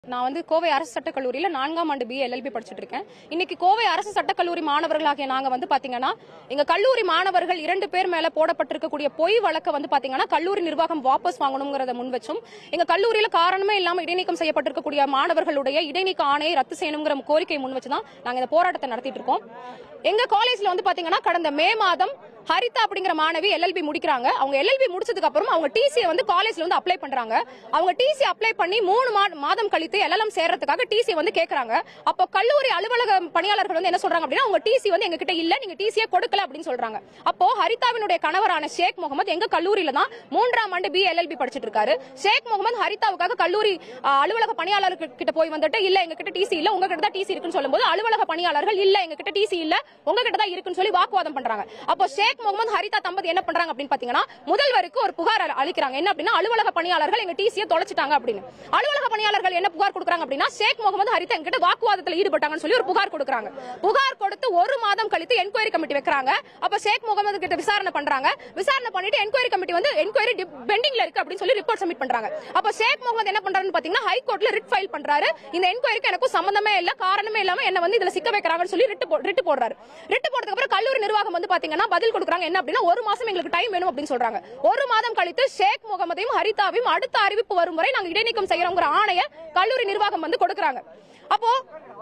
நான் வந்து கோவை அரசு சட்டக் கல்லூரியில நான்காம் ஆண்டு பிஏ எல்எல்பி படிச்சுட்டு இருக்கேன் இன்னைக்கு கோவை அரசு சட்டக் கல்லூரி மாணவர்களாகிய நாங்க வந்து பாத்தீங்கன்னா எங்க கல்லூரி மாணவர்கள் இரண்டு பேர் மேல போடப்பட்டிருக்கக்கூடிய பொய் வழக்க வந்து பாத்தீங்கன்னா கல்லூரி நிர்வாகம் வாபஸ் வாங்கணுங்கிறத முன் வச்சும் எங்க கல்லூரியில காரணமே இல்லாம இடைநீக்கம் செய்யப்பட்டிருக்கக்கூடிய மாணவர்களுடைய இடைநீக்க ஆணையை ரத்து செய்யணுங்கிற கோரிக்கையை முன் வச்சுதான் நாங்க இந்த போராட்டத்தை நடத்திட்டு இருக்கோம் எங்க காலேஜ்ல வந்து பாத்தீங்கன்னா கடந்த மே மாதம் ஹரிதா அப்படிங்கிற மாணவி எல்எல்பி முடிக்கிறாங்க அவங்க எல்எல்பி முடிச்சதுக்கு அப்புறம் அவங்க டிசி வந்து காலேஜ்ல வந்து அப்ளை பண்றாங்க அவங்க டிசி அப்ளை பண்ணி மூணு மா- மாதம் கழித்து எல்எல்எம் சேர்றதுக்காக டிசி வந்து கேக்குறாங்க அப்போ கல்லூரி அலுவலக பணியாளர்கள் வந்து என்ன சொல்றாங்க அப்படின்னா உங்க டிசி வந்து எங்க கிட்ட இல்ல நீங்க டிசியே கொடுக்கல அப்படின்னு சொல்றாங்க அப்போ ஹரிதாவினுடைய கணவரான ஷேக் முகமது எங்க கல்லூரியில தான் மூன்றாம் ஆண்டு பி எல்எல்பி படிச்சிட்டு இருக்காரு ஷேக் முகமது ஹரிதாவுக்காக கல்லூரி ஆ, அலுவலக பணியாளர்கள் கிட்ட போய் வந்துட்டு இல்ல எங்க கிட்ட டிசி இல்ல உங்க கிட்ட தான் டிசி இருக்குன்னு சொல்லும்போது அலுவலக பணியாளர்கள் இல்ல எங்க கிட்ட டிசி இல்ல உங்க கிட்ட தான் இருக்குன்னு சொல்லி வாக்குவாதம் பண்றாங்க அப்போ ஷேக் முகமது ஹரிதா தம்பதி என்ன பண்றாங்க அப்படின்னு பாத்தீங்கன்னா முதல்வருக்கு ஒரு புகார் அளி- அளிக்கிறாங்க என்ன அப்படின்னா அலுவலக பணியாளர்கள் எங்க டிசியை தொலைச்சிட்டாங்க அப்படின்னு அலுவலக பணியாளர்கள் என்ன புகார் கொடுக்குறாங்க அப்படின்னா ஷேக் முகமது ஹரிதா எங்கிட்ட வாக்குவாதத்தில் ஈடுபட்டாங்கன்னு சொல்லி ஒரு புகார் கொடுக்குறாங்க புகார் கொடுத்து ஒரு மாதம் கழித்து என்கொயரி கமிட்டி வைக்கிறாங்க அப்ப ஷேக் முகமது கிட்ட விசாரணை பண்றாங்க விசாரணை பண்ணிட்டு என்கொயரி கமிட்டி வந்து என்கொயரி பெண்டிங்ல இருக்கு அப்படின்னு சொல்லி ரிப்போர்ட் சப்மிட் பண்றாங்க அப்ப ஷேக் முகமது என்ன பண்றாருன்னு பாத்தீங்கன்னா ஹைகோர்ட்ல ரிட் ஃபைல் பண்றாரு இந்த என்கொயரிக்கு எனக்கும் சம்பந்தமே இல்ல காரணமே இல்லாம என்ன வந்து இதுல சிக்க வைக்கிறாங்கன்னு சொல்லி ரிட்டு ரிட்டு போடுறாரு ரிட்டு போட்டதுக்கு அப்புறம் கல்லூரி நிர்வாகம் வந்து பாத்தீங்கன்னா பதில் கொடுக்குறாங்க என்ன அப்படின்னா ஒரு மாசம் எங்களுக்கு டைம் வேணும் அப்படின்னு சொல்றாங்க ஒரு மாதம் கழித்து ஷேக் முகமதையும் ஹரிதாவையும் அடுத்த அறிவிப்பு வரும் வரை நாங்க இடைநீக்கம் செய்யறோங்கிற ஆணைய கல்லூரி நிர்வாகம் வந்து கொடுக்குறாங்க அப்போ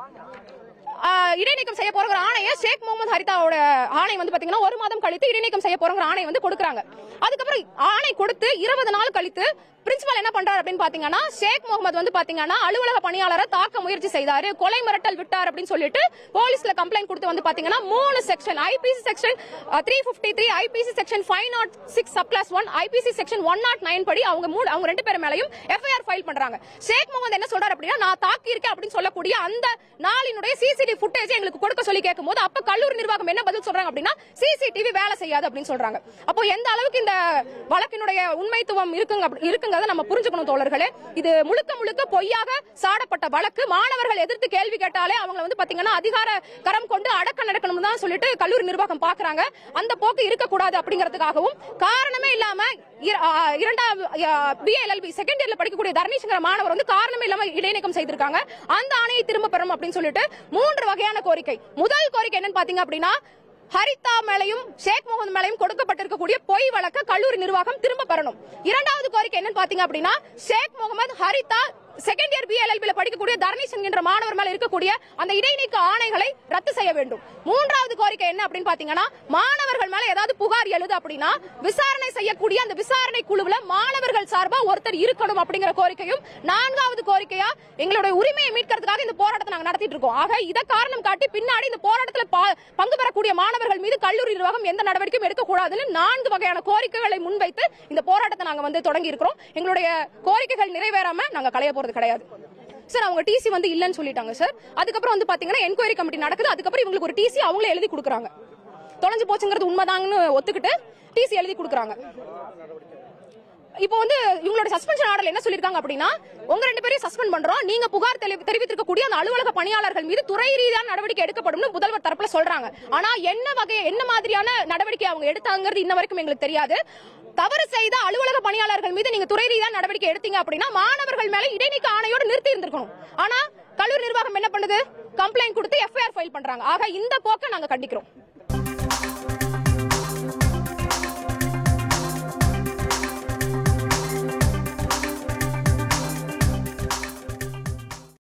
ஆஹ், இடைநீக்கம் செய்ய போற ஒரு ஆணைய ஷேக் முகமது ஹரிதாவோட ஆணை வந்து பாத்தீங்கன்னா ஒரு மாதம் கழித்து இடைநீக்கம் செய்ய போறங்கிற ஆணை வந்து கொடுக்குறாங்க அதுக்கப்புறம் ஆணை கொடுத்து இருபது நாள் கழித்து பிரின்சிபல் என்ன பண்றாரு அப்படின்னு பாத்தீங்கன்னா ஷேக் முகமது வந்து பாத்தீங்கன்னா அலுவலக பணியாளரை தாக்க முயற்சி செய்தாரு கொலை மிரட்டல் விட்டார் அப்படின்னு சொல்லிட்டு போலீஸ்ல கம்ப்ளைண்ட் கொடுத்து வந்து பாத்தீங்கன்னா மூணு section IPC section three fifty three IPC section five naught six sub clause one IPC section one naught nine படி அவங்க மூணு அவங்க ரெண்டு பேர் மேலையும் எஃப்ஐஆர் ஃபைல் பண்றாங்க ஷேக் முகமது என்ன சொல்றாரு அப்படின்னா நான் தாக்கி இருக்கேன் அப்படின்னு சொல்லக்கூடிய அந்த நாளினுடைய சிசிடிவி ஃபுட்டேஜ் எங்களுக்கு கொடுக்க சொல்லி கேட்கும்போது அப்ப கல்லூரி நிர்வாகம் என்ன பதில் சொல்றாங்க அப்படின்னா சிசிடிவி வேலை செய்யாது அப்படின்னு சொல்றாங்க அப்போ எந்த அளவுக்கு இந்த வழக்கினுடைய உண்மைத்துவம் இருக்குங்க அப்படி- இருக்குங்கிறத நம்ம புரிஞ்சுக்கணும் தோழர்களே இது முழுக்க முழுக்க பொய்யாக சாடப்பட்ட வழக்கு மாணவர்கள் எதிர்த்து கேள்வி கேட்டாலே அவங்க வந்து பாத்தீங்கன்னா அதிகார கரம் கொண்டு அடக்க நடக்கணும் தான் சொல்லிட்டு கல்லூரி நிர்வாகம் பாக்குறாங்க அந்த போக்கு இருக்கக்கூடாது அப்படிங்கிறதுக்காகவும் காரணமே இல்லாம இர- ஆ, இரண்டாம் பிஎல்எல்பி செகண்ட் இயர்ல படிக்கக்கூடிய தர்ணீஷ்ங்கிற மாணவர் வந்து காரணமே இல்லாம இடைநீக்கம் செய்திருக்காங்க அந்த ஆணையை திரும்ப பெறணும் அப்படின்னு சொல்லிட்டு மூன்று வகையான கோரிக்கை முதல் கோரிக்கை என்னன்னு பாத்தீங்க அப்படின்னா ஹரிதா மேலையும் ஷேக் முகமது மேலையும் கொடுக்கப்பட்டிருக்கக்கூடிய பொய் வழக்க கல்லூரி நிர்வாகம் திரும்ப பெறணும் இரண்டாவது கோரிக்கை என்னன்னு பாத்தீங்க அப்படின்னா ஷேக் முகமது ஹரிதா செகண்ட் இயர் பிஎல்எல்பில படிக்கக்கூடிய தர்ணீஷ் என்கின்ற மாணவர் மேல இருக்கக்கூடிய அந்த இடைநீக்க ஆணைகளை ரத்து செய்ய வேண்டும் மூன்றாவது கோரிக்கை என்ன அப்படின்னு பாத்தீங்கன்னா மாணவர்கள் மேல ஏதாவது புகார் எழுது அப்படின்னா விசாரணை செய்யக்கூடிய அந்த விசாரணை குழுவுல மாணவர்கள் சார்பா ஒருத்தர் இருக்கணும் அப்படிங்கிற கோரிக்கையும் நான்காவது கோரிக்கையா எங்களுடைய உரிமையை மீட்கிறதுக்காக இந்த போராட்டத்தை நாங்க நடத்திட்டு இருக்கோம் ஆக இத காரணம் காட்டி பின்னாடி இந்த போராட்டத்துல பா- பங்கு பெறக்கூடிய மாணவர்கள் மீது கல்லூரி நிர்வாகம் எந்த நடவடிக்கையும் எடுக்கக்கூடாதுன்னு நான்கு வகையான கோரிக்கைகளை முன்வைத்து இந்த போராட்டத்தை நாங்க வந்து தொடங்கி இருக்கிறோம் எங்களுடைய கோரிக்கைகள் நிறைவேறாம நாங்க களைய போறது கிடையாது சார் அவங்க டிசி வந்து இல்லன்னு சொல்லிட்டாங்க சார் அதுக்கப்புறம் வந்து பாத்தீங்கன்னா என்கொயரி கமிட்டி நடக்குது அதுக்கப்புறம் இவங்களுக்கு ஒரு டிசி அவங்களே எழுதி கொடுக்குறாங்க தொலைஞ்சு போச்சுங்கிறது உண்மைதாங்கன்னு ஒத்துக்கிட்டு டிசி எழுதி கொடுக்குறாங்க இப்போ வந்து இவங்களோட சஸ்பென்ஷன் ஆர்டர் என்ன சொல்லிருக்காங்க அப்படின்னா உங்க ரெண்டு பேரையும் சஸ்பெண்ட் பண்றோம் நீங்க புகார் தெளி- தெரிவித்திருக்கக்கூடிய அந்த அலுவலக பணியாளர்கள் மீது துறை ரீதியான நடவடிக்கை எடுக்கப்படும் முதல்வர் தரப்புல சொல்றாங்க ஆனா என்ன வகை என்ன மாதிரியான நடவடிக்கை அவங்க எடுத்தாங்கிறது இன்ன வரைக்கும் எங்களுக்கு தெரியாது தவறு செய்த அலுவலக பணியாளர்கள் மீது நீங்க துறை ரீதியான நடவடிக்கை எடுத்தீங்க அப்படின்னா மாணவர்கள் மேல இடைநீக்க ஆணையோடு நிறுத்தி இருந்திருக்கணும் ஆனா கல்லூரி நிர்வாகம் என்ன பண்ணுது கம்ப்ளைண்ட் கொடுத்து எஃப்ஐஆர் ஃபைல் பண்றாங்க ஆக இந்த போக்கை நாங்க கண்டிக்கிறோம்